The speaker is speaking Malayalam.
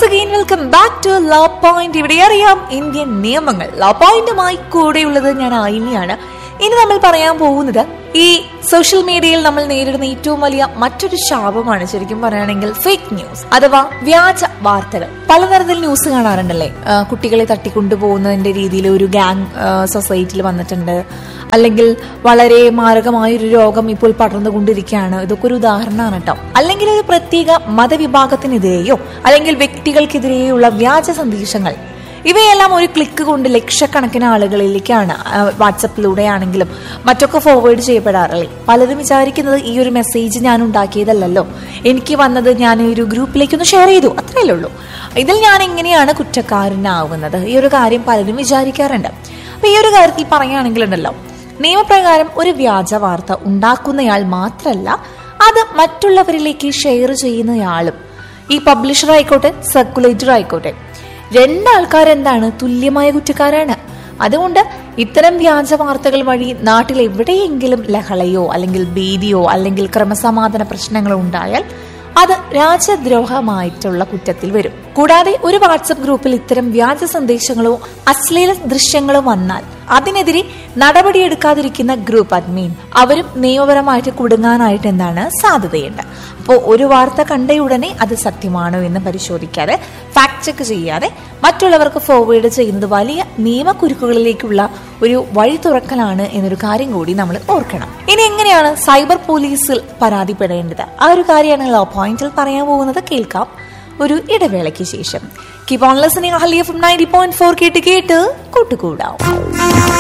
again welcome back to low point ഇവിടെ അറിയാം ഇന്ത്യൻ നിയമങ്ങൾ ലോ പോയിന്റുമായി കൂടെയുള്ളത് ഞാൻ ആയിനിയാണ് ഇനി നമ്മൾ പറയാൻ പോകുന്നത് ഈ സോഷ്യൽ മീഡിയയിൽ നമ്മൾ നേരിടുന്ന ഏറ്റവും വലിയ മറ്റൊരു ശാപമാണ് ശരിക്കും പറയുകയാണെങ്കിൽ ഫേക്ക് ന്യൂസ് അഥവാ വ്യാജ വാർത്തകൾ പലതരത്തിൽ ന്യൂസ് കാണാറുണ്ടല്ലേ ആ, കുട്ടികളെ തട്ടിക്കൊണ്ടുപോകുന്നതിന്റെ രീതിയിൽ ഒരു ഗാങ് സൊസൈറ്റിയിൽ വന്നിട്ടുണ്ട് അല്ലെങ്കിൽ വളരെ മാരകമായ ഒരു രോഗം ഇപ്പോൾ പടർന്നുകൊണ്ടിരിക്കുകയാണ് ഇതൊക്കെ ഒരു ഉദാഹരണമാണ് കേട്ടോ അല്ലെങ്കിൽ ഒരു പ്രത്യേക മതവിഭാഗത്തിനെതിരെയോ അല്ലെങ്കിൽ വ്യക്തികൾക്കെതിരെയുള്ള വ്യാജ സന്ദേശങ്ങൾ ഇവയെല്ലാം ഒരു ക്ലിക്ക് കൊണ്ട് ലക്ഷക്കണക്കിന് ആളുകളിലേക്കാണ് ആ, വാട്സപ്പിലൂടെ ആണെങ്കിലും മറ്റൊക്കെ ഫോർവേഡ് ചെയ്യപ്പെടാറില്ലേ പലരും വിചാരിക്കുന്നത് ഈ ഒരു മെസ്സേജ് ഞാൻ ഉണ്ടാക്കിയതല്ലല്ലോ എനിക്ക് വന്നത് ഞാൻ ഈ ഒരു ഗ്രൂപ്പിലേക്ക് ഒന്ന് ഷെയർ ചെയ്തു അത്രയല്ലേ ഉള്ളൂ ഇതിൽ ഞാൻ എങ്ങനെയാണ് കുറ്റക്കാരനാവുന്നത് ഈ ഒരു കാര്യം പലരും വിചാരിക്കാറുണ്ട് അപ്പൊ ഈ ഒരു കാര്യത്തിൽ പറയുകയാണെങ്കിലുണ്ടല്ലോ നിയമപ്രകാരം ഒരു വ്യാജ വാർത്ത ഉണ്ടാക്കുന്നയാൾ മാത്രമല്ല അത് മറ്റുള്ളവരിലേക്ക് ഷെയർ ചെയ്യുന്നയാളും ഈ പബ്ലിഷർ ആയിക്കോട്ടെ സർക്കുലേറ്റർ ആയിക്കോട്ടെ രണ്ടാൾക്കാരെന്താണ് തുല്യമായ കുറ്റക്കാരാണ് അതുകൊണ്ട് ഇത്തരം വ്യാജ വാർത്തകൾ വഴി നാട്ടിൽ എവിടെയെങ്കിലും ലഹളയോ അല്ലെങ്കിൽ ഭീതിയോ അല്ലെങ്കിൽ ക്രമസമാധാന പ്രശ്നങ്ങളോ ഉണ്ടായാൽ അത് രാജ്യദ്രോഹമായിട്ടുള്ള കുറ്റത്തിൽ വരും കൂടാതെ ഒരു വാട്സപ്പ് ഗ്രൂപ്പിൽ ഇത്തരം വ്യാജ സന്ദേശങ്ങളോ അശ്ലീല ദൃശ്യങ്ങളോ വന്നാൽ അതിനെതിരെ നടപടിയെടുക്കാതിരിക്കുന്ന ഗ്രൂപ്പ് അഡ്മിൻ അവരും നിയമപരമായിട്ട് കുടുങ്ങാനായിട്ട് എന്താണ് സാധ്യതയുണ്ട് അപ്പോൾ ഒരു വാർത്ത കണ്ട ഉടനെ അത് സത്യമാണോ എന്ന് പരിശോധിക്കാതെ ഫാക്ട് ചെക്ക് ചെയ്യാതെ മറ്റുള്ളവർക്ക് ഫോർവേഡ് ചെയ്യുന്നത് വലിയ നിയമക്കുരുക്കുകളിലേക്കുള്ള ഒരു വഴി തുറക്കലാണ് എന്നൊരു കാര്യം കൂടി നമ്മൾ ഓർക്കണം ഇനി എങ്ങനെയാണ് സൈബർ പോലീസിൽ പരാതിപ്പെടേണ്ടത് ആ ഒരു കാര്യമാണ് ലോ പോയിന്റിൽ പറയാൻ പോകുന്നത് കേൾക്കാം ഒരു ഇടവേളയ്ക്ക് ശേഷം കീപ് ഓൺ ലിസണിംഗ് ഹലിയ ഫ്രം നയൻറ്റി പോയിന്റ് ഫോർ കേട്ട് കേട്ട് കൂട്ടുകൂടാം